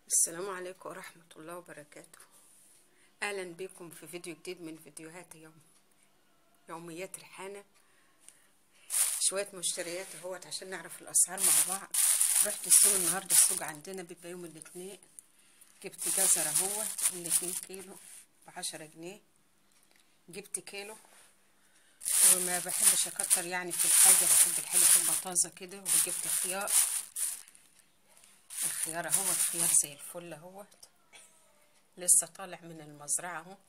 السلام عليكم ورحمة الله وبركاته أهلا بكم في فيديو جديد من فيديوهات يوم يوميات الحانة شوية مشتريات اهوت عشان نعرف الأسعار مع بعض رحت السوق النهاردة السوق عندنا بيبقى يوم الاثنين جبت جزر اهوت الاتنين كيلو بعشرة جنيه جبت كيلو وما بحبش اكتر يعني في الحاجة بحب الحاجة تبقى طازة كده وجبت خيار الخيار اهوت خيار زي الفل اهوت لسه طالع من المزرعة اهو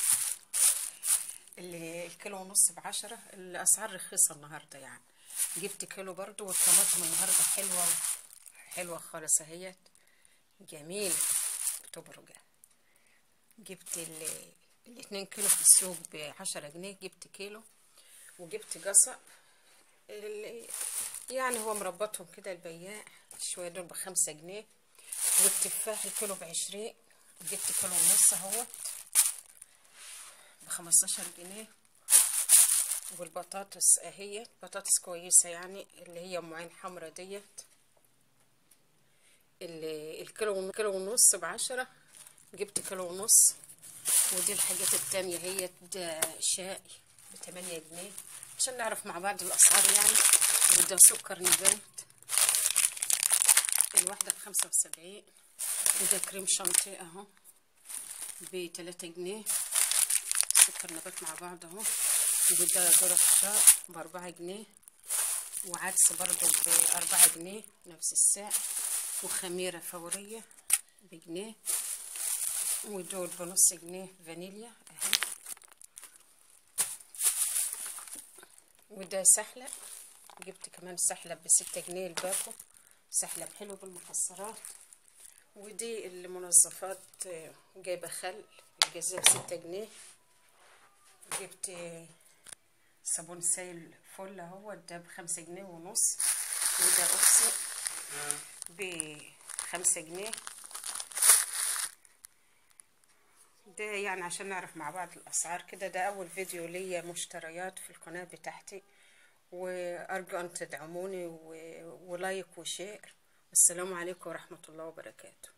اللي الكيلو ونص بعشرة الأسعار رخيصة النهاردة يعني جبت كيلو برضو والطماطم النهاردة حلوة حلوة خالص اهيت جميلة بتبرج جبت ال الاتنين كيلو في السوق بعشرة جنيه جبت كيلو وجبت قصب يعني هو مربطهم كده البياع شوية دول بخمسة جنيه والتفاح الكيلو بعشرين جبت كيلو ونص اهوت بخمستاشر جنيه والبطاطس اهي بطاطس كويسة يعني اللي هي ام عين حمرا ديت الكيلو كيلو ونص بعشرة جبت كيلو ونص ودي الحاجات التانية هي ده شاي بتمانية جنيه عشان نعرف مع بعض الأسعار يعني وده سكر نبات الواحدة بخمسة وسبعين وده كريم شانتيه اهو بتلاتة جنيه سكر نبات مع بعض اهو وده ذرة الشاء بأربعة جنيه وعدس برضو بأربعة جنيه نفس السعر وخميرة فورية بجنيه ودول بنص جنيه فانيليا اهي وده سحلب جبت كمان سحلب بستة جنيه الباكو سحلب حلو بالمكسرات ودي المنظفات جايبة خل الجزيرة بستة جنيه جبت صابون سايل فل اهو ده بخمسة جنيه ونص وده اوكسي بخمسة جنيه ده يعني عشان نعرف مع بعض الأسعار كده ده أول فيديو ليا مشتريات في القناة بتاعتي وأرجو أن تدعموني ولايك وشير السلام عليكم ورحمة الله وبركاته